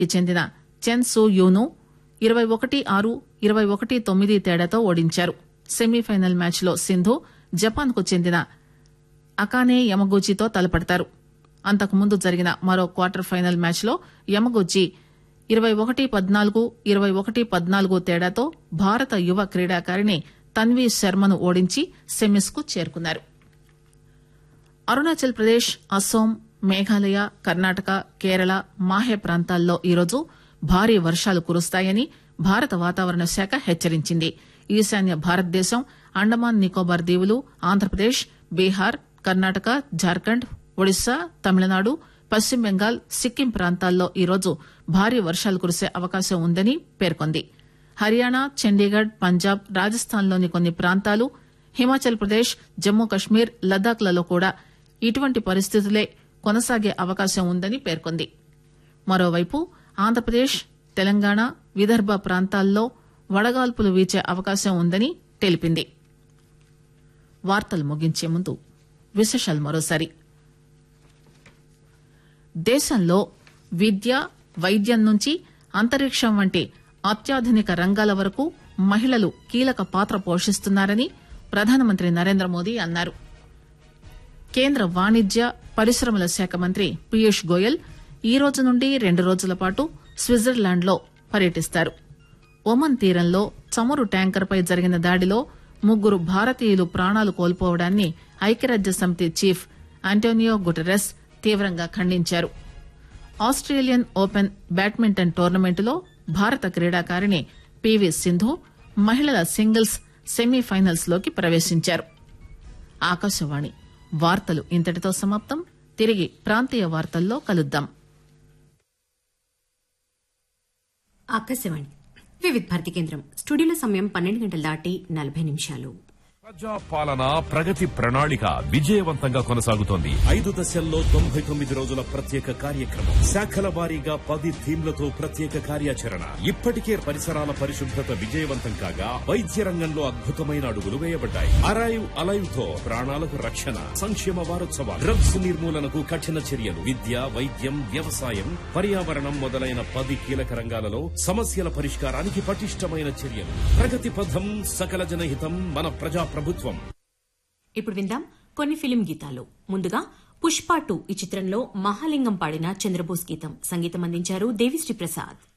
చెందిన చెన్ సూ యూను ఇరవై ఒకటి ఆరు ఇరవై ఒకటి తొమ్మిది తేడాతో ఓడించారు సెమీఫైనల్ మ్యాచ్ లో సింధు జపాన్ కు చెందిన అకానే యమగూచితో తలపడతారు అంతకుముందు జరిగిన మరో క్వార్టర్ ఫైనల్ మ్యాచ్ లో యమగూచి ఇరవై ఒకటి పద్నాలుగు ఇరవై ఒకటి పద్నాలుగు తేడాతో భారత యువ క్రీడాకారిణి తన్వీ శర్మను ఓడించి సెమీస్ కు చేరుకున్నారు అరుణాచల్ ప్రదేశ్ అస్సోం మేఘాలయ కర్ణాటక కేరళ మాహే ప్రాంతాల్లో ఈరోజు భారీ వర్షాలు కురుస్తాయని భారత వాతావరణ శాఖ హెచ్చరించింది ఈశాన్య భారతదేశం అండమాన్ నికోబార్ దీవులు ఆంధ్రప్రదేశ్ బీహార్ కర్ణాటక జార్ఖండ్ ఒడిశా తమిళనాడు పశ్చిమ బెంగాల్ సిక్కిం ప్రాంతాల్లో ఈరోజు భారీ వర్షాలు కురిసే అవకాశం ఉందని పేర్కొంది హర్యానా చండీగఢ్ పంజాబ్ రాజస్థాన్లోని కొన్ని ప్రాంతాలు హిమాచల్ ప్రదేశ్ జమ్మూ కశ్మీర్ లద్దాఖ్లలో కూడా ఇటువంటి పరిస్థితులే కొనసాగే అవకాశం ఉందని పేర్కొంది మరోవైపు ఆంధ్రప్రదేశ్ తెలంగాణ విదర్భ ప్రాంతాల్లో వడగాల్పులు వీచే అవకాశం ఉందని తెలిపింది వార్తలు ముగించే ముందు విశేషాలు మరోసారి దేశంలో విద్య వైద్యం నుంచి అంతరిక్షం వంటి అత్యాధునిక రంగాల వరకు మహిళలు కీలక పాత్ర పోషిస్తున్నారని ప్రధానమంత్రి నరేంద్ర మోదీ అన్నారు కేంద్ర వాణిజ్య పరిశ్రమల శాఖ మంత్రి పీయూష్ గోయల్ ఈ రోజు నుండి రెండు రోజుల పాటు స్విట్జర్లాండ్ లో పర్యటిస్తారు ఒమన్ తీరంలో చమురు ట్యాంకర్పై జరిగిన దాడిలో ముగ్గురు భారతీయులు ప్రాణాలు కోల్పోవడాన్ని ఐక్యరాజ్య సమితి చీఫ్ అంటోనియో గుటెరస్ తీవ్రంగా ఖండించారు ఆస్ట్రేలియన్ ఓపెన్ బ్యాడ్మింటన్ టోర్నమెంటులో భారత క్రీడాకారిణి పీవీ సింధు మహిళల సింగిల్స్ సెమీఫైనల్స్ లోకి ప్రవేశించారు ఆకాశవాణి వార్తలు ఇంతటితో సమాప్తం తిరిగి ప్రాంతీయ వార్తల్లో కలుద్దాం ఆకాశవాణి వివిధ భారతి కేంద్రం స్టూడియోలో సమయం పన్నెండు గంటల దాటి నలభై నిమిషాలు ప్రజా పాలన ప్రగతి ప్రణాళిక విజయవంతంగా కొనసాగుతోంది ఐదు దశల్లో తొంభై తొమ్మిది రోజుల ప్రత్యేక కార్యక్రమం శాఖల వారీగా పది థీమ్లతో ప్రత్యేక కార్యాచరణ ఇప్పటికే పరిసరాల పరిశుభ్రత విజయవంతం కాగా వైద్య రంగంలో అద్భుతమైన అడుగులు వేయబడ్డాయి అరైవ్ అలైవ్ తో ప్రాణాలకు రక్షణ సంక్షేమ వారోత్సవాలు డ్రగ్స్ నిర్మూలనకు కఠిన చర్యలు విద్య వైద్యం వ్యవసాయం పర్యావరణం మొదలైన పది కీలక రంగాలలో సమస్యల పరిష్కారానికి పటిష్టమైన చర్యలు ప్రగతి పథం సకల జనహితం మన ప్రజా ప్రభుత్వం ఇప్పుడు విందాం కొన్ని ఫిలిం గీతాలు ముందుగా పుష్ప టూ ఈ చిత్రంలో మహాలింగం పాడిన చంద్రబోస్ గీతం సంగీతం అందించారు దేవిశ్రీ ప్రసాద్